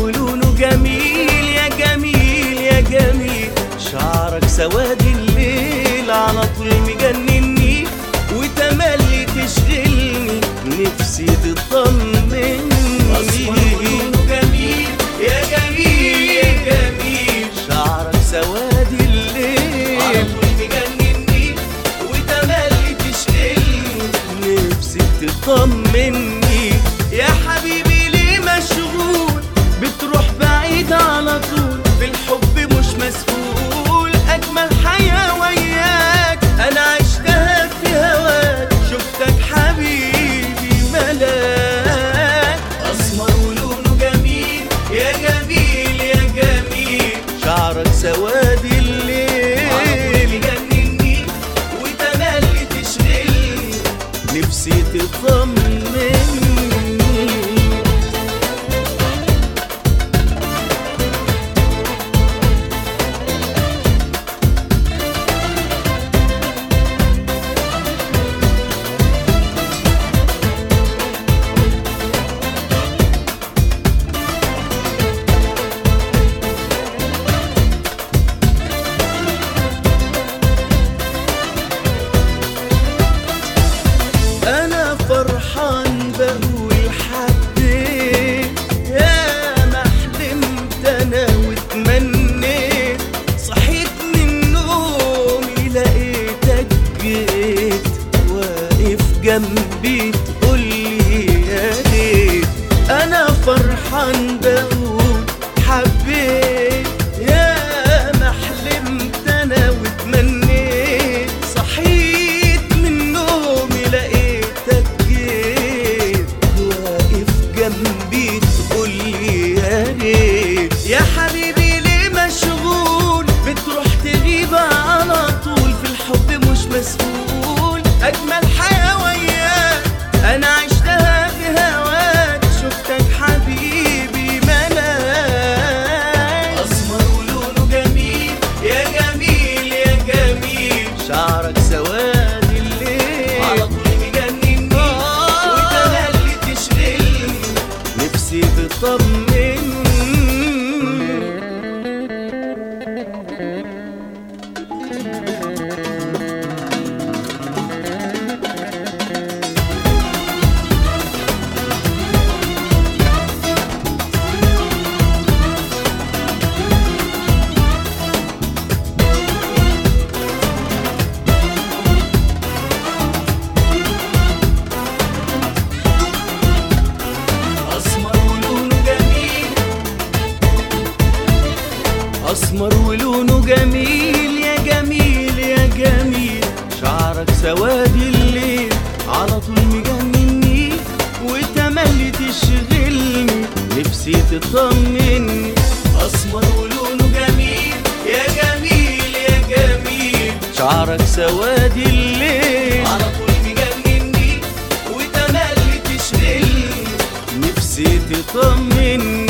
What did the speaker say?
ولونه جميل يا جميل يا جميل شعرك سواد الليل على طول مجنني وتملي تشغلني نفسي تطمني أسمر ولونه جميل يا جميل يا جميل شعرك سواد على الليل طول مجنني وتملي تشغلني نفسي تطمني يا حبيبي ليه مشغول بتروح بعيد على طول في الحب مش مسؤول اجمل حياة وياك انا عشتها في هواك شفتك حبيبي ملاك أسمر ولونه جميل يا جميل يا جميل شعرك سواد على طول الليل مجنني وتملي تشغلني نفسي تطمني انا فرحان بقول حبيت يا ما حلمت انا واتمنيت صحيت من نومي لقيتك جيت واقف جنبي تقولي يا ريت انا فرحان بقول حبيت يا ما حلمت انا واتمنيت صحيت من نومي لقيتك جيت واقف جنبي تقولي يا ريت يا حبيبي ليه مشغول بتروح تغيب على طول في الحب مش مسؤول اجمل حياة وياك انا عشتها في هواك شفتك حبيبي ملاك أسمر ولونه جميل يا جميل يا جميل شعرك سواد الليل على طول مجنني وتملي تشغلني نفسي تطمني أسمر ولونه جميل اسمر ولونه جميل يا جميل يا جميل شعرك سواد الليل على طول مجنني وتملي تشغلني نفسي تطمني أسمر ولونه جميل يا جميل يا جميل شعرك سواد الليل على طول مجنني وتملي تشغلني نفسي تطمني